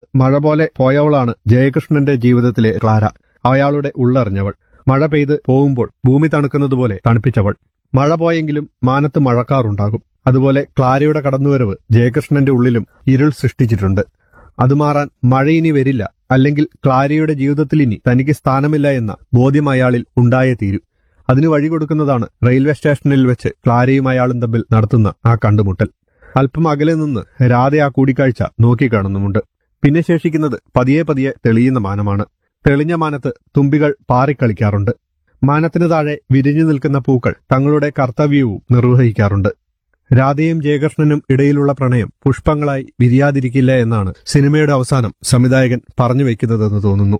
മഴ പോലെ പോയവളാണ് ജയകൃഷ്ണന്റെ ജീവിതത്തിലെ ക്ലാര അയാളുടെ ഉള്ളറിഞ്ഞവൾ മഴ പെയ്ത് പോകുമ്പോൾ ഭൂമി തണുക്കുന്നത് പോലെ തണുപ്പിച്ചവൾ മഴ പോയെങ്കിലും മാനത്ത് മഴക്കാറുണ്ടാകും അതുപോലെ ക്ലാരയുടെ കടന്നുവരവ് ജയകൃഷ്ണന്റെ ഉള്ളിലും ഇരുൾ സൃഷ്ടിച്ചിട്ടുണ്ട് അത് മാറാൻ മഴ ഇനി വരില്ല അല്ലെങ്കിൽ ക്ലാരയുടെ ജീവിതത്തിൽ ഇനി തനിക്ക് സ്ഥാനമില്ല എന്ന ബോധ്യം അയാളിൽ ഉണ്ടായേ തീരൂ അതിന് വഴി കൊടുക്കുന്നതാണ് റെയിൽവേ സ്റ്റേഷനിൽ വെച്ച് ക്ലാരയും അയാളും തമ്മിൽ നടത്തുന്ന ആ കണ്ടുമുട്ടൽ അല്പം അകലെ നിന്ന് രാധ ആ കൂടിക്കാഴ്ച നോക്കിക്കാണുന്നുമുണ്ട് പിന്നെ ശേഷിക്കുന്നത് പതിയെ പതിയെ തെളിയുന്ന മാനമാണ് തെളിഞ്ഞ മാനത്ത് തുമ്പികൾ പാറിക്കളിക്കാറുണ്ട് മാനത്തിന് താഴെ വിരിഞ്ഞു നിൽക്കുന്ന പൂക്കൾ തങ്ങളുടെ കർത്തവ്യവും നിർവഹിക്കാറുണ്ട് രാധയും ജയകൃഷ്ണനും ഇടയിലുള്ള പ്രണയം പുഷ്പങ്ങളായി വിരിയാതിരിക്കില്ല എന്നാണ് സിനിമയുടെ അവസാനം സംവിധായകൻ പറഞ്ഞു വെക്കുന്നതെന്ന് തോന്നുന്നു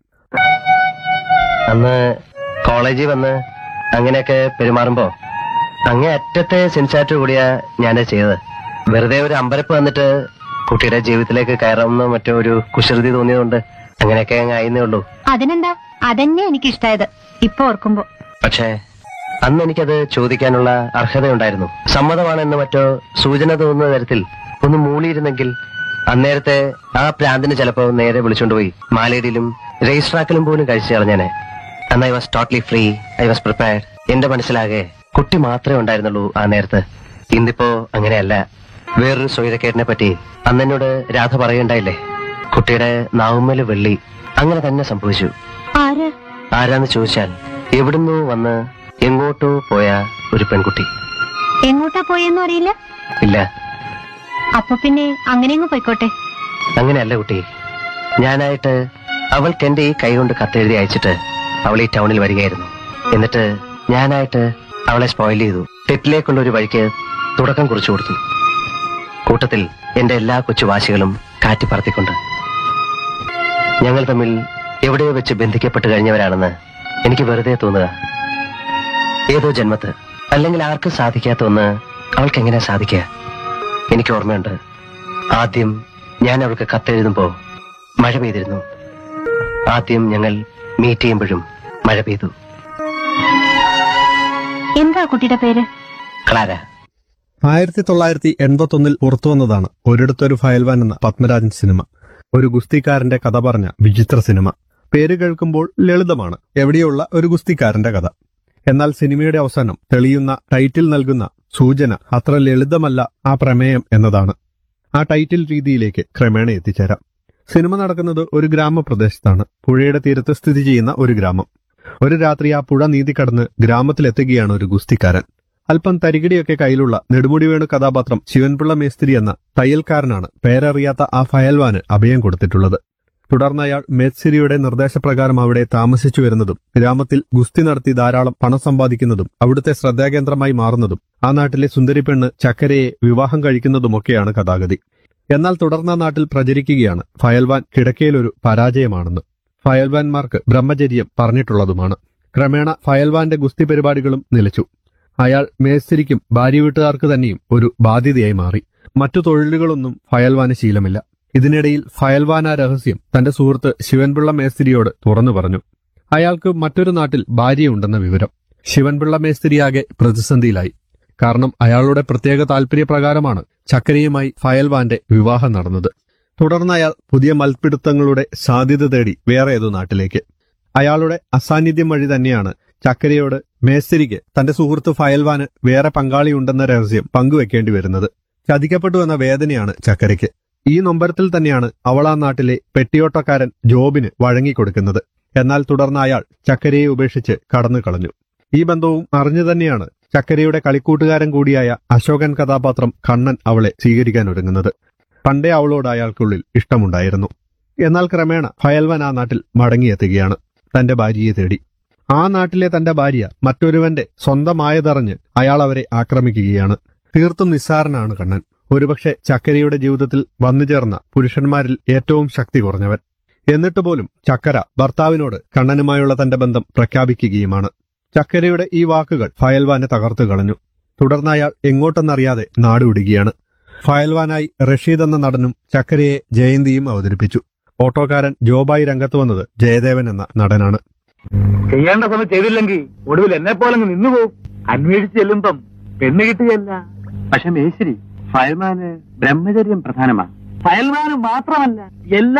അന്ന് കോളേജിൽ വന്ന് അങ്ങനെയൊക്കെ പെരുമാറുമ്പോ അങ്ങേ അറ്റത്തെ സെൻസാറ്റ് കൂടിയാ ഞാനത് ചെയ്തത് വെറുതെ ഒരു അമ്പരപ്പ് വന്നിട്ട് കുട്ടിയുടെ ജീവിതത്തിലേക്ക് കയറാമെന്നോ മറ്റോ ഒരു കുസൃതി തോന്നിയതുകൊണ്ട് അങ്ങനെയൊക്കെ അങ്ങ് ആയിരുന്നേ ഉള്ളൂ അതിനെന്താ അതന്നെ എനിക്ക് ഇഷ്ടായത് ഇപ്പൊ ഓർക്കുമ്പോ പക്ഷേ അന്ന് എനിക്കത് ചോദിക്കാനുള്ള അർഹതയുണ്ടായിരുന്നു സമ്മതമാണെന്ന് മറ്റോ സൂചന തോന്നുന്ന തരത്തിൽ ഒന്ന് മൂളിയിരുന്നെങ്കിൽ അന്നേരത്തെ ആ പ്രാന്തിന് ചിലപ്പോ നേരെ വിളിച്ചുകൊണ്ടുപോയി മാലേഡിയിലും രജിസ്റ്റർ ട്രാക്കിലും പോലും കഴിച്ചു കളഞ്ഞേനെ അന്ന് I was totally free I was prepared എന്റെ മനസ്സിലാകെ കുട്ടി മാത്രമേ ഉണ്ടായിരുന്നുള്ളൂ ആ നേരത്ത് ഇന്നിപ്പോ അങ്ങനെയല്ല വേറൊരു സ്വൈരക്കേട്ടിനെ പറ്റി അന്നെന്നോട് രാധ പറയുണ്ടായില്ലേ കുട്ടിയുടെ നാവുമ്മല് വെള്ളി അങ്ങനെ തന്നെ സംഭവിച്ചു ആര് ആരാന്ന് ചോദിച്ചാൽ എവിടുന്നോ വന്ന് എങ്ങോട്ടോ പോയ ഒരു പെൺകുട്ടി എങ്ങോട്ടാ പോയെന്നും അറിയില്ല ഇല്ല അപ്പൊ പിന്നെ അങ്ങനെയങ്ങ് പോയിക്കോട്ടെ അങ്ങനെയല്ല കുട്ടി ഞാനായിട്ട് അവൾക്ക് എന്റെ ഈ കൈ കൊണ്ട് കത്തെഴുതി അയച്ചിട്ട് അവൾ ഈ ടൗണിൽ വരികയായിരുന്നു എന്നിട്ട് ഞാനായിട്ട് അവളെ സ്പോയിൽ ചെയ്തു തെറ്റിലേക്കുള്ള ഒരു വഴിക്ക് തുടക്കം കുറിച്ചു കൊടുത്തു കൂട്ടത്തിൽ എന്റെ എല്ലാ കൊച്ചു വാശികളും കാറ്റിപ്പറത്തിക്കൊണ്ട് ഞങ്ങൾ തമ്മിൽ എവിടെയോ വെച്ച് ബന്ധിക്കപ്പെട്ട് കഴിഞ്ഞവരാണെന്ന് എനിക്ക് വെറുതെ തോന്നുക ഏതോ ജന്മത്ത് അല്ലെങ്കിൽ ആർക്കും സാധിക്കാത്ത ഒന്ന് അവൾക്ക് എങ്ങനെയാ സാധിക്കുക എനിക്ക് ഓർമ്മയുണ്ട് ആദ്യം ഞാൻ അവൾക്ക് കത്തെഴുതുമ്പോ മഴ പെയ്തിരുന്നു ആദ്യം ഞങ്ങൾ മീറ്റ് ചെയ്യുമ്പോഴും മഴ പെയ്തു എന്താ കുട്ടിയുടെ പേര് ക്ലാര ആയിരത്തി തൊള്ളായിരത്തി എൺപത്തി ഒന്നിൽ പുറത്തുവന്നതാണ് ഒരിടത്തൊരു ഫയൽവാൻ എന്ന പത്മരാജൻ സിനിമ ഒരു ഗുസ്തിക്കാരന്റെ കഥ പറഞ്ഞ വിചിത്ര സിനിമ പേര് കേൾക്കുമ്പോൾ ലളിതമാണ് എവിടെയുള്ള ഒരു ഗുസ്തിക്കാരന്റെ കഥ എന്നാൽ സിനിമയുടെ അവസാനം തെളിയുന്ന ടൈറ്റിൽ നൽകുന്ന സൂചന അത്ര ലളിതമല്ല ആ പ്രമേയം എന്നതാണ് ആ ടൈറ്റിൽ രീതിയിലേക്ക് ക്രമേണ എത്തിച്ചേരാം സിനിമ നടക്കുന്നത് ഒരു ഗ്രാമപ്രദേശത്താണ് പുഴയുടെ തീരത്ത് സ്ഥിതി ചെയ്യുന്ന ഒരു ഗ്രാമം ഒരു രാത്രി ആ പുഴ നീതി കടന്ന് ഗ്രാമത്തിലെത്തുകയാണ് ഒരു ഗുസ്തിക്കാരൻ അല്പം തരികിടിയൊക്കെ കയ്യിലുള്ള നെടുമുടി വേണു കഥാപാത്രം ശിവൻപിള്ള മേസ്തിരി എന്ന തയ്യൽക്കാരനാണ് പേരറിയാത്ത ആ ഫയൽവാന് അഭയം കൊടുത്തിട്ടുള്ളത് തുടർന്ന് അയാൾ മേസ്തിരിയുടെ നിർദ്ദേശപ്രകാരം അവിടെ താമസിച്ചു വരുന്നതും ഗ്രാമത്തിൽ ഗുസ്തി നടത്തി ധാരാളം പണം സമ്പാദിക്കുന്നതും അവിടുത്തെ ശ്രദ്ധാകേന്ദ്രമായി മാറുന്നതും ആ നാട്ടിലെ സുന്ദരി പെണ്ണ് ചക്കരയെ വിവാഹം കഴിക്കുന്നതുമൊക്കെയാണ് കഥാഗതി എന്നാൽ തുടർന്ന നാട്ടിൽ പ്രചരിക്കുകയാണ് ഫയൽവാൻ കിടക്കയിലൊരു പരാജയമാണെന്ന് ഫയൽവാൻമാർക്ക് ബ്രഹ്മചര്യം പറഞ്ഞിട്ടുള്ളതുമാണ് ക്രമേണ ഫയൽവാന്റെ ഗുസ്തി പരിപാടികളും നിലച്ചു അയാൾ മേസ്തിരിക്കും ഭാര്യ വീട്ടുകാർക്ക് തന്നെയും ഒരു ബാധ്യതയായി മാറി മറ്റു തൊഴിലുകളൊന്നും ഫയൽവാന് ശീലമില്ല ഇതിനിടയിൽ ഫയൽവാൻ ആ രഹസ്യം തന്റെ സുഹൃത്ത് ശിവൻപിള്ള മേസ്തിരിയോട് തുറന്നു പറഞ്ഞു അയാൾക്ക് മറ്റൊരു നാട്ടിൽ ഭാര്യയുണ്ടെന്ന വിവരം ശിവൻപിള്ള മേസ്തിരിയാകെ പ്രതിസന്ധിയിലായി കാരണം അയാളുടെ പ്രത്യേക താല്പര്യപ്രകാരമാണ് ചക്കരയുമായി ഫയൽവാന്റെ വിവാഹം നടന്നത് തുടർന്ന് അയാൾ പുതിയ മൽപ്പിടുത്തങ്ങളുടെ സാധ്യത തേടി വേറെ ഏതോ നാട്ടിലേക്ക് അയാളുടെ അസാന്നിധ്യം വഴി തന്നെയാണ് ചക്കരയോട് മേസ്തിരിക്ക് തന്റെ സുഹൃത്ത് ഫയൽവാന് വേറെ പങ്കാളിയുണ്ടെന്ന രഹസ്യം പങ്കുവെക്കേണ്ടി വരുന്നത് ചതിക്കപ്പെട്ടു എന്ന വേദനയാണ് ചക്കരയ്ക്ക് ഈ നൊമ്പരത്തിൽ തന്നെയാണ് അവൾ ആ നാട്ടിലെ പെട്ടിയോട്ടക്കാരൻ ജോബിന് വഴങ്ങിക്കൊടുക്കുന്നത് എന്നാൽ തുടർന്ന് അയാൾ ചക്കരയെ ഉപേക്ഷിച്ച് കടന്നു കളഞ്ഞു ഈ ബന്ധവും അറിഞ്ഞു തന്നെയാണ് ചക്കരയുടെ കളിക്കൂട്ടുകാരൻ കൂടിയായ അശോകൻ കഥാപാത്രം കണ്ണൻ അവളെ സ്വീകരിക്കാൻ ഒരുങ്ങുന്നത് പണ്ടേ അവളോട് അയാൾക്കുള്ളിൽ ഇഷ്ടമുണ്ടായിരുന്നു എന്നാൽ ക്രമേണ ഫയൽവൻ ആ നാട്ടിൽ മടങ്ങിയെത്തുകയാണ് തന്റെ ഭാര്യയെ തേടി ആ നാട്ടിലെ തന്റെ ഭാര്യ മറ്റൊരുവന്റെ സ്വന്തമായതറിഞ്ഞ് അയാൾ അവരെ ആക്രമിക്കുകയാണ് തീർത്തും നിസ്സാരനാണ് കണ്ണൻ ഒരുപക്ഷെ ചക്കരയുടെ ജീവിതത്തിൽ വന്നു ചേർന്ന പുരുഷന്മാരിൽ ഏറ്റവും ശക്തി കുറഞ്ഞവൻ എന്നിട്ട് പോലും ചക്കര ഭർത്താവിനോട് കണ്ണനുമായുള്ള തന്റെ ബന്ധം പ്രഖ്യാപിക്കുകയുമാണ് ചക്കരയുടെ ഈ വാക്കുകൾ ഫയൽവാനെ തകർത്തു കളഞ്ഞു തുടർന്ന് അയാൾ എങ്ങോട്ടെന്നറിയാതെ നാടുവിടുകയാണ് ഫയൽവാനായി റഷീദ് എന്ന നടനും ചക്കരയെ ജയന്തിയും അവതരിപ്പിച്ചു ഓട്ടോക്കാരൻ ജോബായി രംഗത്ത് വന്നത് ജയദേവൻ എന്ന നടനാണ് ചെയ്യേണ്ട സമയം ചെയ്തില്ലെങ്കിൽ ഒടുവിൽ എന്നെ പോലെ നിന്നു പോകും അന്വേഷിച്ച് ചെല്ലുമ്പം പെണ്ണ് കിട്ടുകയല്ല പക്ഷെ മേശരി ഫയൽമാന് ബ്രഹ്മചര്യം പ്രധാനമാണ് ഫയൽമാന് മാത്രമല്ല എല്ലാ